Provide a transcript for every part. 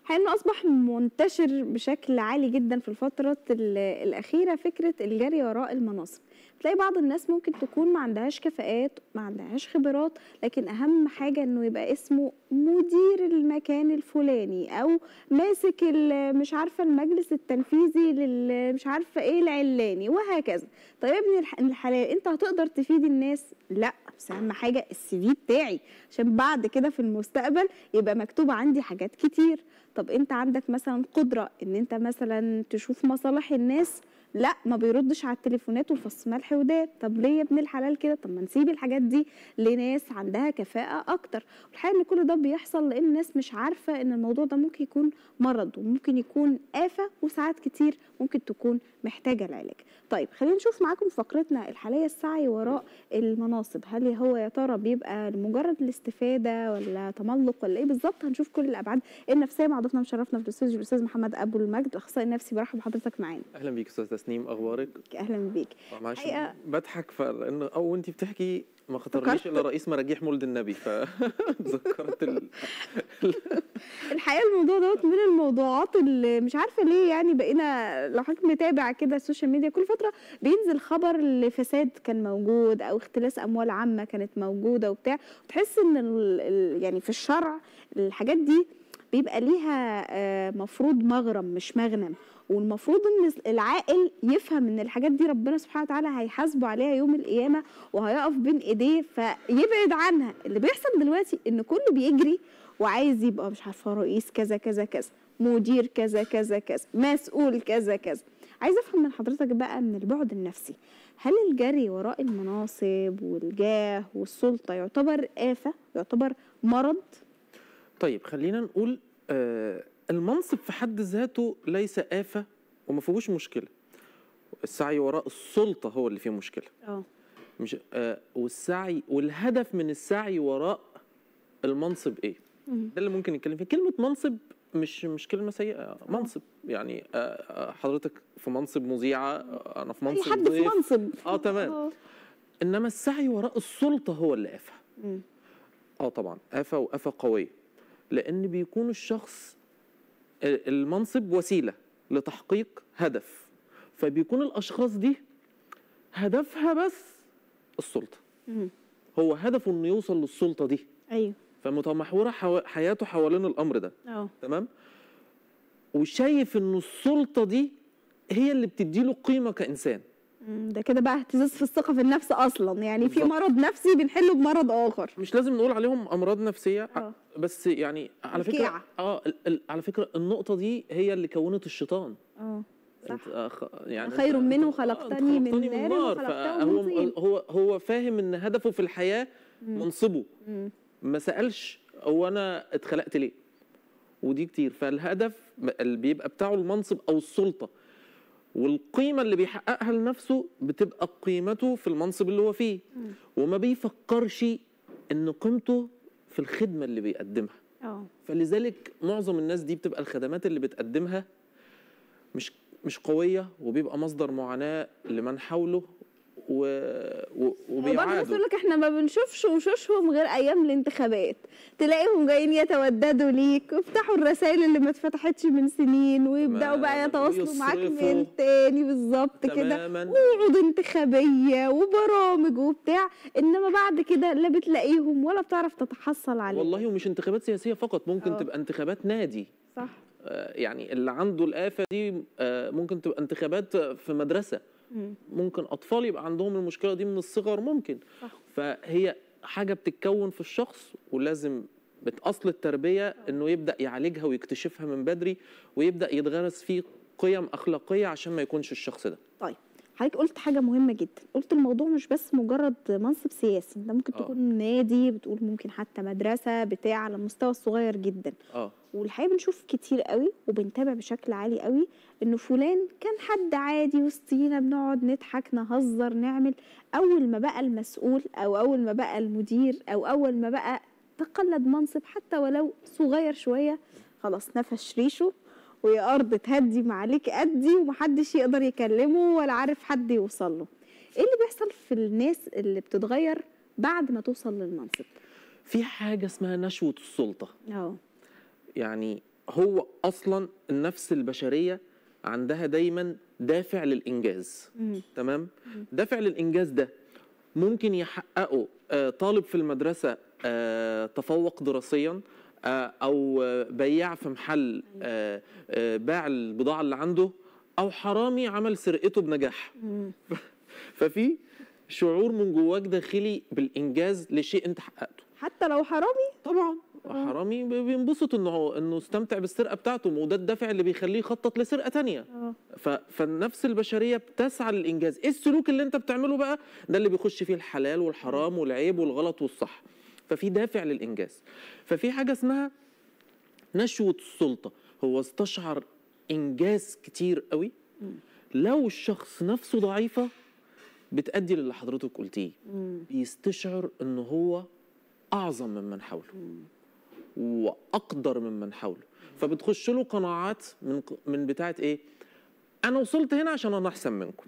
حقيقة أصبح منتشر بشكل عالي جدا في الفترة ال- الأخيرة فكرة الجري وراء المناصب تلاقي بعض الناس ممكن تكون ما عندهاش كفاءات ما عندهاش خبرات لكن أهم حاجة إنه يبقى اسمه مدير المكان الفلاني أو ماسك ال- مش عارفة المجلس التنفيذي لل مش عارفة إيه العلاني وهكذا طيب يا ابن الح- الحلال أنت هتقدر تفيد الناس لا بس أهم حاجة السي في بتاعي عشان بعد كده في المستقبل يبقى مكتوب عندي حاجات كتير طب انت عندك مثلا قدره ان انت مثلا تشوف مصالح الناس لا ما بيردش على التليفونات والفص ملح وداب طب ليه يا ابن الحلال كده طب ما نسيب الحاجات دي لناس عندها كفاءه اكتر والحقيقه ان كل ده بيحصل لان الناس مش عارفه ان الموضوع ده ممكن يكون مرض وممكن يكون آفة وساعات كتير ممكن تكون محتاجة العلاج طيب خلينا نشوف معاكم فقرتنا الحالية السعي وراء المناصب هل هو يا ترى بيبقى لمجرد الاستفادة ولا تملق ولا ايه بالظبط هنشوف كل الأبعاد النفسية مع ضيفنا مشرفنا في الاستوديو الأستاذ محمد أبو المجد الأخصائي النفسي برحب بحضرتك معانا اهلا بيك استاذ تسنيم اخبارك أهلا بيك آه، معلش الحقيقة- بضحك فلان او انت بتحكي ما خطرليش فكرت- الا رئيس مراجيح مولد النبي فتذكرت ال... الحقيقه الموضوع دوت من الموضوعات اللي مش عارفه ليه يعني بقينا لو حضرتك متابع كده السوشيال ميديا كل فتره بينزل خبر لفساد كان موجود او اختلاس اموال عامه كانت موجوده وبتاع وتحس ان ال ال يعني في الشرع الحاجات دي بيبقى ليها آه، مفروض مغرم مش مغنم والمفروض ان العاقل يفهم ان الحاجات دي ربنا سبحانه وتعالى هيحاسبه عليها يوم القيامه وهيقف بين ايديه فيبعد عنها اللي بيحصل دلوقتي ان كله بيجري وعايز يبقى مش عارفه رئيس كذا كذا كذا مدير كذا كذا كذا مسؤول كذا كذا عايزه افهم من حضرتك بقى من البعد النفسي هل الجري وراء المناصب والجاه والسلطه يعتبر آفة يعتبر مرض طيب خلينا نقول آه المنصب في حد ذاته ليس آفة وما فيهوش مشكلة السعي وراء السلطة هو اللي فيه مشكلة اه مش آه والسعي والهدف من السعي وراء المنصب ايه مم. ده اللي ممكن نتكلم فيه كلمة منصب مش مش كلمة سيئة منصب يعني آه، آه، حضرتك في منصب مذيعة آه، أنا في اي منصب حد في ضيف. منصب اه تمام آه. انما السعي وراء السلطه هو اللي آفة مم. اه طبعا آفة وآفة قويه لان بيكون الشخص ال- المنصب وسيله لتحقيق هدف فبيكون الاشخاص دي هدفها بس السلطه مم. هو هدفه انه يوصل للسلطه دي ايوه فمتمحوره حو... حياته حوالين الامر ده اه تمام وشايف انه السلطه دي هي اللي بتديله قيمه كانسان مم. ده كده بقى اهتزاز في الثقه في النفس اصلا يعني في بالظبط. مرض نفسي بنحله بمرض اخر مش لازم نقول عليهم امراض نفسيه اه بس يعني على فكره الكيعة. اه ال- ال- على فكره النقطه دي هي اللي كونت الشيطان اه صح انت آه، خ- يعني خير أنت- منه أنت- آه، خلقتني أنت من نار وخلقته فهو من طين. هو هو فاهم ان هدفه في الحياه مم. منصبه مم. ما سالش هو انا اتخلقت ليه ودي كتير فالهدف م- اللي بيبقى بتاعه المنصب او السلطه والقيمه اللي بيحققها لنفسه بتبقى قيمته في المنصب اللي هو فيه مم. وما بيفكرش ان قيمته في الخدمه اللي بيقدمها اه فلذلك معظم الناس دي بتبقى الخدمات اللي بتقدمها مش مش قويه وبيبقى مصدر معاناه لمن حوله و... و... وبرضه بس وبيعادوا يقول لك احنا ما بنشوفش وشوشهم غير ايام الانتخابات تلاقيهم جايين يتوددوا ليك ويفتحوا الرسائل اللي ما اتفتحتش من سنين ويبداوا تمام. بقى يتواصلوا معاك ويصرفوا. من تاني بالظبط كده تماما وعود انتخابيه وبرامج وبتاع انما بعد كده لا بتلاقيهم ولا بتعرف تتحصل عليهم والله ومش انتخابات سياسيه فقط ممكن آه. تبقى انتخابات نادي صح آه، يعني اللي عنده الآفة دي آه، ممكن تبقى انتخابات في مدرسة مم. ممكن أطفال يبقى عندهم المشكلة دي من الصغر ممكن صح. فهي حاجة بتتكون في الشخص ولازم بتأصل التربية إنه يبدأ يعالجها ويكتشفها من بدري ويبدأ يتغرس فيه قيم أخلاقية عشان ما يكونش الشخص ده طيب حضرتك قلت حاجة مهمة جدا قلت الموضوع مش بس مجرد منصب سياسي ده ممكن آه. تكون نادي بتقول ممكن حتى مدرسة بتاع على مستوى صغير جدا اه والحقيقة بنشوف كتير قوي وبنتابع بشكل عالي قوي انه فلان كان حد عادي وسطينا بنقعد نضحك نهزر نعمل اول ما بقى المسؤول او اول ما بقى المدير او اول ما بقى تقلد منصب حتى ولو صغير شوية خلاص نفش ريشه ويا ارض تهدي ما عليك ادي ومحدش يقدر يكلمه ولا عارف حد يوصل له ايه اللي بيحصل في الناس اللي بتتغير بعد ما توصل للمنصب في حاجة اسمها نشوة السلطة اه يعني هو اصلا النفس البشريه عندها دايما دافع للانجاز مم. تمام دافع للانجاز ده ممكن يحققه آه، طالب في المدرسه آه، تفوق دراسيا آه، او آه، بياع في محل آه، آه، باع البضاعه اللي عنده او حرامي عمل سرقته بنجاح مم. ففي شعور من جواك داخلي بالانجاز لشيء انت حققته حتى لو حرامي طبعا حرامي بي- بينبسط انه هو- انه استمتع بالسرقه بتاعته وده الدافع اللي بيخليه يخطط لسرقه تانية اه ف... فالنفس البشريه بتسعى للانجاز ايه السلوك اللي انت بتعمله بقى ده اللي بيخش فيه الحلال والحرام والعيب والغلط والصح ففي دافع للانجاز ففي حاجه اسمها نشوه السلطه هو استشعر انجاز كتير قوي لو الشخص نفسه ضعيفه بتأدي للي حضرتك قلتيه مم. بيستشعر ان هو اعظم ممن حوله واقدر ممن حوله فبتخش له قناعات من من بتاعه ايه انا وصلت هنا عشان انا احسن منكم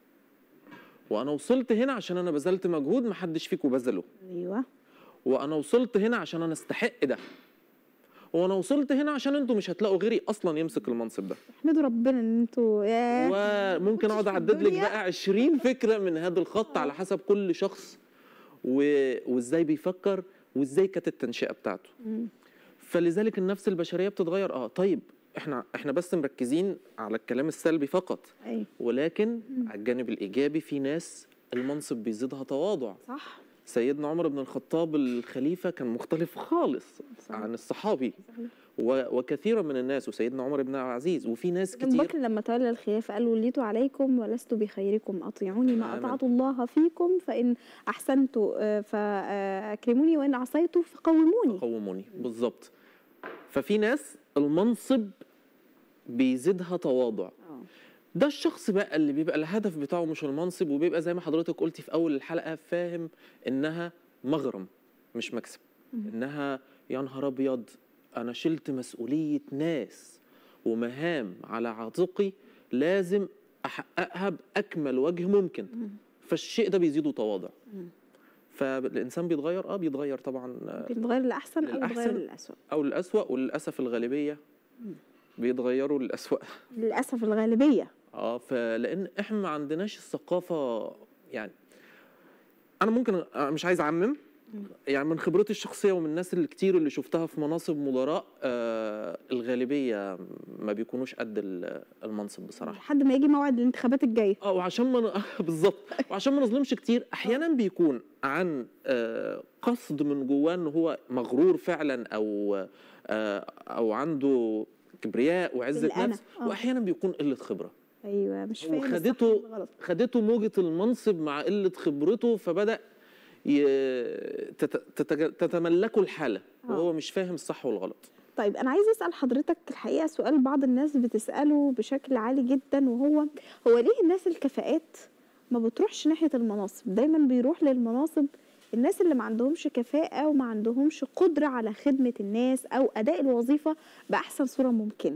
وانا وصلت هنا عشان انا بذلت مجهود محدش فيكم بذله ايوه وانا وصلت هنا عشان انا استحق ده وانا وصلت هنا عشان انتوا مش هتلاقوا غيري اصلا يمسك المنصب ده احمدوا ربنا ان انتوا يا وممكن اقعد في اعدد لك الدنيا. بقى 20 فكره من هذا الخط على حسب كل شخص و... وازاي بيفكر وازاي كانت التنشئه بتاعته مم. فلذلك النفس البشريه بتتغير اه طيب احنا احنا بس مركزين على الكلام السلبي فقط ايوه ولكن على الجانب الايجابي في ناس المنصب بيزيدها تواضع صح سيدنا عمر بن الخطاب الخليفه كان مختلف خالص صح. عن الصحابي صحيح. و... وكثيرا من الناس وسيدنا عمر بن العزيز وفي ناس ابن كتير بكر لما تولى الخلافة قال وليت عليكم ولست بخيركم أطيعوني ما تماماً. أطعت الله فيكم فإن أحسنت آه، فأكرموني وإن عصيت فقوموني قوموني بالظبط ففي ناس المنصب بيزيدها تواضع آه. ده الشخص بقى اللي بيبقى الهدف بتاعه مش المنصب وبيبقى زي ما حضرتك قلتي في اول الحلقه فاهم انها مغرم مش مكسب انها يا نهار ابيض انا شلت مسؤوليه ناس ومهام على عاتقي لازم احققها باكمل وجه ممكن فالشيء ده بيزيده تواضع فالانسان بيتغير اه بيتغير طبعا آه، بيتغير للأحسن أو للأحسن. بيتغير للأسوأ او للاسوأ وللاسف الغالبيه بيتغيروا للاسوأ للأسف الغالبية اه فلان احنا ما عندناش الثقافه يعني انا ممكن أنا مش عايز اعمم يعني من خبرتي الشخصيه ومن الناس اللي كتير اللي شفتها في مناصب مدراء آه الغالبيه ما بيكونوش قد ال- المنصب بصراحه لحد ما يجي موعد الانتخابات الجاية اه وعشان ما ن- بالظبط وعشان ما نظلمش كتير احيانا بيكون عن آه، قصد من جواه ان هو مغرور فعلا او آه، او عنده كبرياء وعزه بالأنا، نفس آه. واحيانا بيكون قله خبره أيوة مش فاهم الصح وخدته من الغلط. خدته موجة المنصب مع قلة خبرته فبدأ ي... تت... تتج- تتملكه الحالة آه. وهو مش فاهم الصح والغلط طيب انا عايزه اسال حضرتك الحقيقه سؤال بعض الناس بتساله بشكل عالي جدا وهو هو ليه الناس الكفاءات ما بتروحش ناحيه المناصب دايما بيروح للمناصب الناس اللي ما عندهمش كفاءه وما عندهمش قدره على خدمه الناس او اداء الوظيفه باحسن صوره ممكنه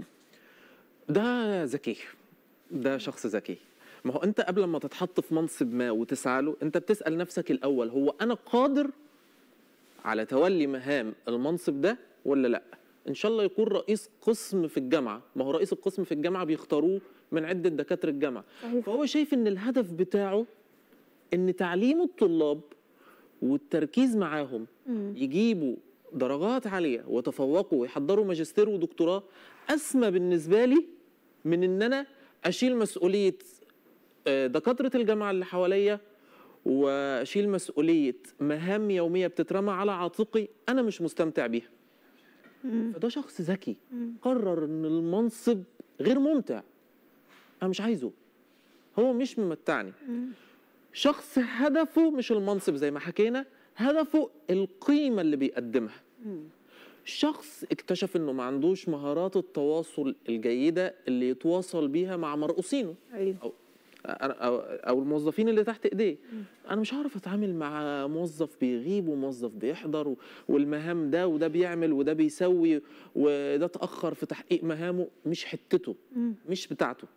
ده ذكي ده شخص ذكي ما هو انت قبل ما تتحط في منصب ما وتسعى له انت بتسأل نفسك الأول هو أنا قادر على تولي مهام المنصب ده ولا لا ان شاء الله يكون رئيس قسم في الجامعه ما هو رئيس القسم في الجامعه بيختاروه من عده دكاتره الجامعه صحيح. فهو شايف ان الهدف بتاعه ان تعليم الطلاب والتركيز معاهم مم. يجيبوا درجات عاليه ويتفوقوا ويحضروا ماجستير ودكتوراه اسمى بالنسبه لي من ان انا اشيل مسؤوليه آه، دكاتره الجامعه اللي حواليا واشيل مسؤوليه مهام يوميه بتترمى على عاتقي انا مش مستمتع بيها مم. فده شخص ذكي مم. قرر ان المنصب غير ممتع انا مش عايزه هو مش ممتعني مم. شخص هدفه مش المنصب زي ما حكينا هدفه القيمه اللي بيقدمها مم. شخص اكتشف انه ما عندوش مهارات التواصل الجيده اللي يتواصل بيها مع مرؤوسينه ايوه او او او الموظفين اللي تحت ايديه انا مش هعرف اتعامل مع موظف بيغيب وموظف بيحضر و- والمهام ده وده بيعمل وده بيسوي وده اتاخر في تحقيق مهامه مش حتته مم. مش بتاعته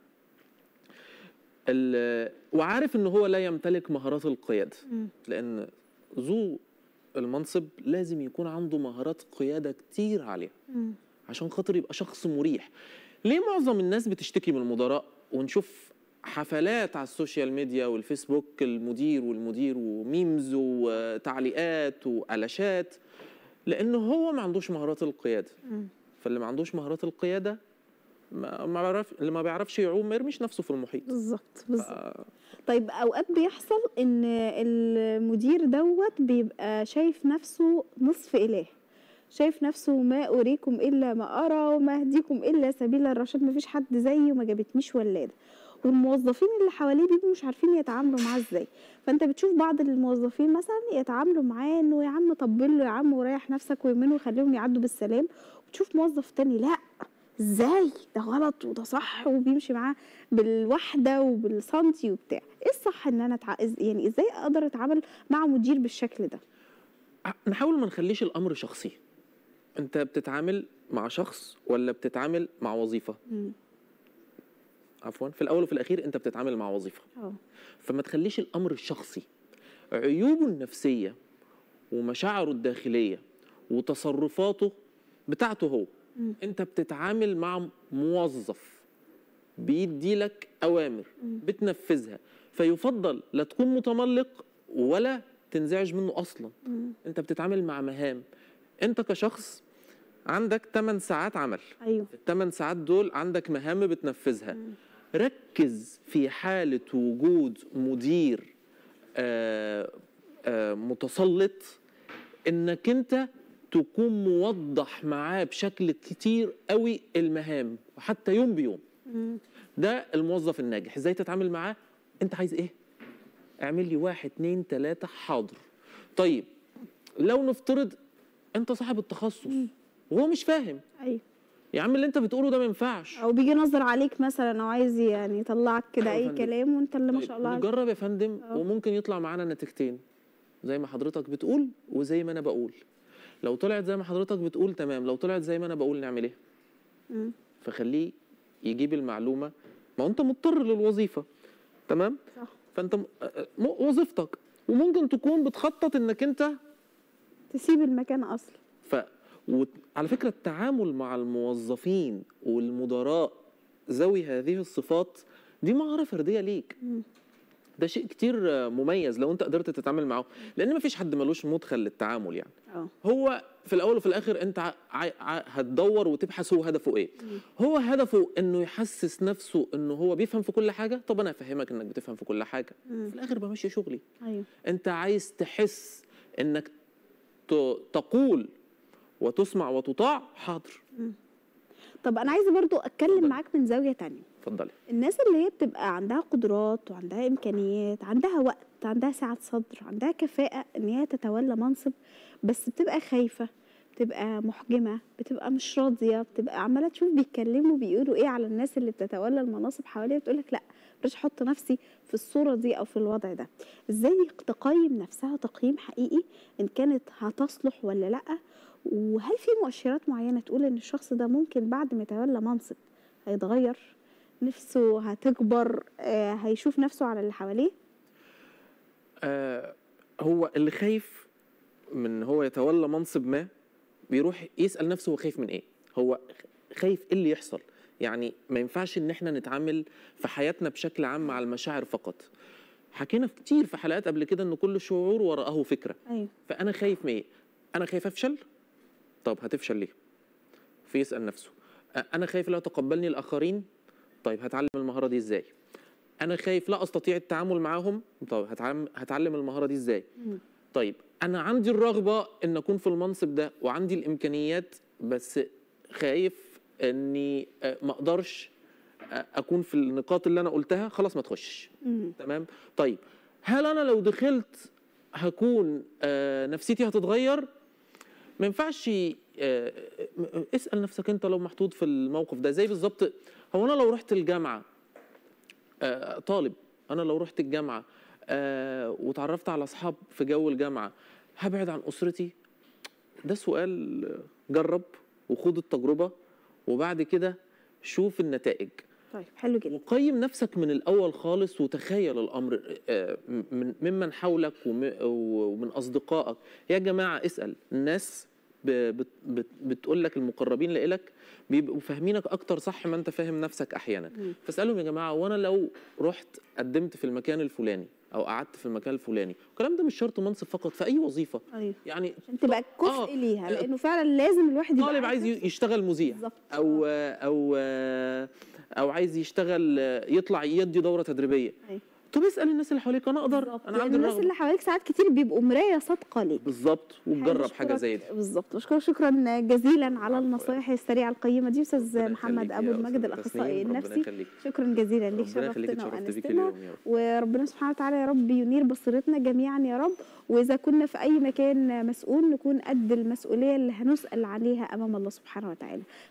ال- وعارف ان هو لا يمتلك مهارات القياده مم. لان ذو المنصب لازم يكون عنده مهارات قياده كتير عاليه مم. عشان خاطر يبقى شخص مريح ليه معظم الناس بتشتكي من المدراء ونشوف حفلات على السوشيال ميديا والفيسبوك المدير والمدير وميمز وتعليقات وقلاشات لانه هو ما عندوش مهارات القياده فاللي ما عندوش مهارات القياده ما ما بيعرف اللي ما بيعرفش يعوم ما يرميش نفسه في المحيط بالظبط بالظبط طيب اوقات بيحصل ان المدير دوت بيبقى شايف نفسه نصف اله شايف نفسه ما اريكم الا ما ارى وما اهديكم الا سبيل الرشاد ما فيش حد زيي وما جابتنيش ولاده والموظفين اللي حواليه بيبقوا مش عارفين يتعاملوا معاه ازاي فانت بتشوف بعض الموظفين مثلا يتعاملوا معاه انه يا عم طبل له يا عم وريح نفسك ويمنه وخليهم يعدوا بالسلام وتشوف موظف تاني لا ازاي ده غلط وده صح وبيمشي معاه بالوحده وبالسنتي وبتاع ايه الصح ان انا أتع... إز- يعني ازاي اقدر اتعامل مع مدير بالشكل ده نحاول ما نخليش الامر شخصي انت بتتعامل مع شخص ولا بتتعامل مع وظيفه مم. عفوا في الاول وفي الاخير انت بتتعامل مع وظيفه اه فما تخليش الامر شخصي عيوبه النفسيه ومشاعره الداخليه وتصرفاته بتاعته هو مم. انت بتتعامل مع موظف بيدي لك اوامر بتنفذها فيفضل لا تكون متملق ولا تنزعج منه اصلا مم. انت بتتعامل مع مهام انت كشخص عندك 8 ساعات عمل ايوه الثمان ساعات دول عندك مهام بتنفذها ركز في حالة وجود مدير آه، آه، متسلط انك انت تكون موضح معاه بشكل كتير قوي المهام وحتى يوم بيوم مم. ده الموظف الناجح ازاي تتعامل معاه انت عايز ايه اعمل لي واحد اتنين تلاتة حاضر طيب لو نفترض انت صاحب التخصص وهو مش فاهم ايوه يا عم اللي انت بتقوله ده ما ينفعش او بيجي نظر عليك مثلا او عايز يعني يطلعك كده أيوة يا اي فندم. كلام وانت اللي ما طيب، شاء الله عليك. نجرب يا فندم اه. وممكن يطلع معانا نتيجتين زي ما حضرتك بتقول وزي ما انا بقول لو طلعت زي ما حضرتك بتقول تمام لو طلعت زي ما انا بقول نعمل ايه مم. فخليه يجيب المعلومه ما هو انت مضطر للوظيفه تمام صح فانت م- م- وظيفتك وممكن تكون بتخطط انك انت تسيب المكان اصلا ف وعلى فكره التعامل مع الموظفين والمدراء ذوي هذه الصفات دي مهاره فرديه ليك مم. ده شيء كتير آه، مميز لو انت قدرت تتعامل معاه لان مفيش حد ملوش مدخل للتعامل يعني اه هو في الاول وفي الاخر انت ع... ع... ع- هتدور وتبحث هو هدفه ايه هو هدفه انه يحسس نفسه انه هو بيفهم في كل حاجه طب انا افهمك انك بتفهم في كل حاجه مم. في الاخر بمشي شغلي ايوه انت عايز تحس انك ت... تقول وتسمع وتطاع حاضر طب انا عايزه برضو اتكلم اتفضل. معاك من زاويه تانية اتفضلي الناس اللي هي بتبقى عندها قدرات وعندها امكانيات عندها وقت عندها سعه صدر عندها كفاءه ان هي تتولى منصب بس بتبقى خايفه بتبقى محجمه بتبقى مش راضيه بتبقى عماله تشوف بيتكلموا بيقولوا ايه على الناس اللي بتتولى المناصب حواليها بتقول لك لا مش احط نفسي في الصوره دي او في الوضع ده ازاي تقيم نفسها تقييم حقيقي ان كانت هتصلح ولا لا وهل في مؤشرات معينه تقول ان الشخص ده ممكن بعد ما يتولى منصب هيتغير نفسه هتكبر آه، هيشوف نفسه على اللي حواليه آه هو اللي خايف من هو يتولى منصب ما بيروح يسأل نفسه هو خايف من ايه هو خايف ايه اللي يحصل يعني ما ينفعش ان احنا نتعامل في حياتنا بشكل عام مع المشاعر فقط حكينا في كتير في حلقات قبل كده ان كل شعور وراءه فكره ايوه فانا خايف من ايه انا خايف افشل طب هتفشل ليه فيسال نفسه أ- انا خايف لا يتقبلني الاخرين طيب هتعلم المهاره دي ازاي انا خايف لا استطيع التعامل معاهم طب هتعلم هتعلم المهاره دي ازاي مم. طيب انا عندي الرغبه ان اكون في المنصب ده وعندي الامكانيات بس خايف اني آه، ما اقدرش آه، اكون في النقاط اللي انا قلتها خلاص ما تخشش مم. تمام طيب هل انا لو دخلت هكون آه، نفسيتي هتتغير ما ينفعش آه، م- اسال نفسك انت لو محطوط في الموقف ده زي بالظبط هو انا لو رحت الجامعه آه، طالب انا لو رحت الجامعه آه، وتعرفت على اصحاب في جو الجامعه هبعد عن اسرتي ده سؤال جرب وخد التجربه وبعد كده شوف النتائج طيب حلو جدا وقيم نفسك من الاول خالص وتخيل الامر آه، من ممن حولك وم- ومن اصدقائك يا جماعه اسال الناس ب- بت بت بتقول لك المقربين لإلك بيبقوا فاهمينك اكتر صح ما انت فاهم نفسك احيانا مم. فاسالهم يا جماعه وانا لو رحت قدمت في المكان الفلاني او قعدت في المكان الفلاني الكلام ده مش شرط منصب فقط في اي وظيفه ايوه يعني عشان تبقى كفء آه. ليها لانه فعلا لازم الواحد يبقى طالب عايز عارف يشتغل مذيع بالظبط. او او او عايز يشتغل يطلع يدي دوره تدريبيه أيوة. طب اسال الناس اللي حواليك انا اقدر بالظبط. انا لأن عندي الناس الرغبه اللي حواليك ساعات كتير بيبقوا مرايه صادقه ليك بالظبط وتجرب حاجه بشكرك- زي دي بالظبط بشكرك شكرا جزيلا على عفواً. النصائح السريعه القيمه دي استاذ ربنا محمد يخليك ابو يا المجد أستاذة الاخصائي تسنيم، ربنا النفسي يخليك. شكرا جزيلا ليك ربنا يخليك شرفتنا اتشرفت بيك وانستنا اليوم يا رب وربنا سبحانه وتعالى يا رب ينير بصيرتنا جميعا يا رب واذا كنا في اي مكان مسؤول نكون قد المسؤوليه اللي هنسال عليها امام الله سبحانه وتعالى